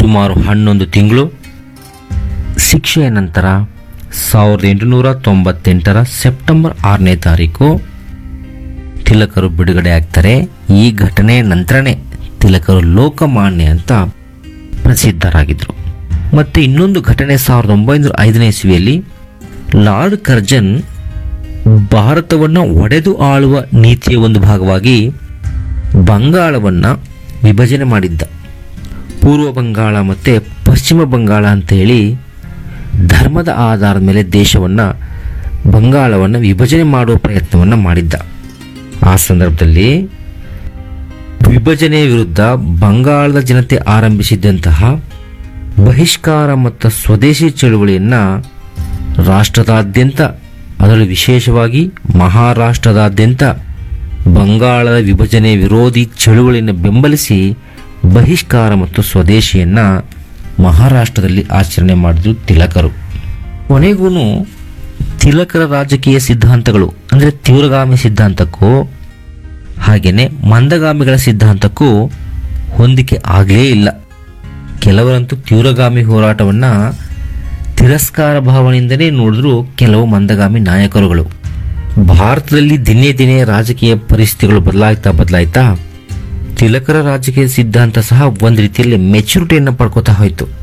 ಸುಮಾರು ಹನ್ನೊಂದು ತಿಂಗಳು ಶಿಕ್ಷೆಯ ನಂತರ ಸಾವಿರದ ಎಂಟುನೂರ ತೊಂಬತ್ತೆಂಟರ ಸೆಪ್ಟೆಂಬರ್ ಆರನೇ ತಾರೀಕು ತಿಲಕರು ಬಿಡುಗಡೆ ಆಗ್ತಾರೆ ಈ ಘಟನೆಯ ನಂತರನೇ ತಿಲಕರು ಲೋಕಮಾನ್ಯ ಅಂತ ಪ್ರಸಿದ್ಧರಾಗಿದ್ದರು ಮತ್ತು ಇನ್ನೊಂದು ಘಟನೆ ಸಾವಿರದ ಒಂಬೈನೂರ ಐದನೇ ಇಸ್ವಿಯಲ್ಲಿ ಲಾರ್ಡ್ ಕರ್ಜನ್ ಭಾರತವನ್ನು ಒಡೆದು ಆಳುವ ನೀತಿಯ ಒಂದು ಭಾಗವಾಗಿ ಬಂಗಾಳವನ್ನು ವಿಭಜನೆ ಮಾಡಿದ್ದ ಪೂರ್ವ ಬಂಗಾಳ ಮತ್ತು ಪಶ್ಚಿಮ ಬಂಗಾಳ ಅಂತ ಹೇಳಿ ಧರ್ಮದ ಆಧಾರದ ಮೇಲೆ ದೇಶವನ್ನು ಬಂಗಾಳವನ್ನು ವಿಭಜನೆ ಮಾಡುವ ಪ್ರಯತ್ನವನ್ನು ಮಾಡಿದ್ದ ಆ ಸಂದರ್ಭದಲ್ಲಿ ವಿಭಜನೆಯ ವಿರುದ್ಧ ಬಂಗಾಳದ ಜನತೆ ಆರಂಭಿಸಿದ್ದಂತಹ ಬಹಿಷ್ಕಾರ ಮತ್ತು ಸ್ವದೇಶಿ ಚಳುವಳಿಯನ್ನು ರಾಷ್ಟ್ರದಾದ್ಯಂತ ಅದರಲ್ಲೂ ವಿಶೇಷವಾಗಿ ಮಹಾರಾಷ್ಟ್ರದಾದ್ಯಂತ ಬಂಗಾಳದ ವಿಭಜನೆ ವಿರೋಧಿ ಚಳುವಳಿಯನ್ನು ಬೆಂಬಲಿಸಿ ಬಹಿಷ್ಕಾರ ಮತ್ತು ಸ್ವದೇಶಿಯನ್ನು ಮಹಾರಾಷ್ಟ್ರದಲ್ಲಿ ಆಚರಣೆ ಮಾಡಿದ್ರು ತಿಲಕರು ಕೊನೆಗೂ ತಿಲಕರ ರಾಜಕೀಯ ಸಿದ್ಧಾಂತಗಳು ಅಂದರೆ ತೀವ್ರಗಾಮಿ ಸಿದ್ಧಾಂತಕ್ಕೂ ಹಾಗೆಯೇ ಮಂದಗಾಮಿಗಳ ಸಿದ್ಧಾಂತಕ್ಕೂ ಹೊಂದಿಕೆ ಆಗಲೇ ಇಲ್ಲ ಕೆಲವರಂತೂ ತೀವ್ರಗಾಮಿ ಹೋರಾಟವನ್ನು ತಿರಸ್ಕಾರ ಭಾವನೆಯಿಂದಲೇ ನೋಡಿದ್ರು ಕೆಲವು ಮಂದಗಾಮಿ ನಾಯಕರುಗಳು ಭಾರತದಲ್ಲಿ ದಿನೇ ದಿನೇ ರಾಜಕೀಯ ಪರಿಸ್ಥಿತಿಗಳು ಬದಲಾಗ್ತಾ ಬದಲಾಯ್ತಾ ತಿಲಕರ ರಾಜಕೀಯ ಸಿದ್ಧಾಂತ ಸಹ ಒಂದು ರೀತಿಯಲ್ಲಿ ಮೆಚುರಿಟಿಯನ್ನು ಪಡ್ಕೋತಾ ಹೋಯಿತು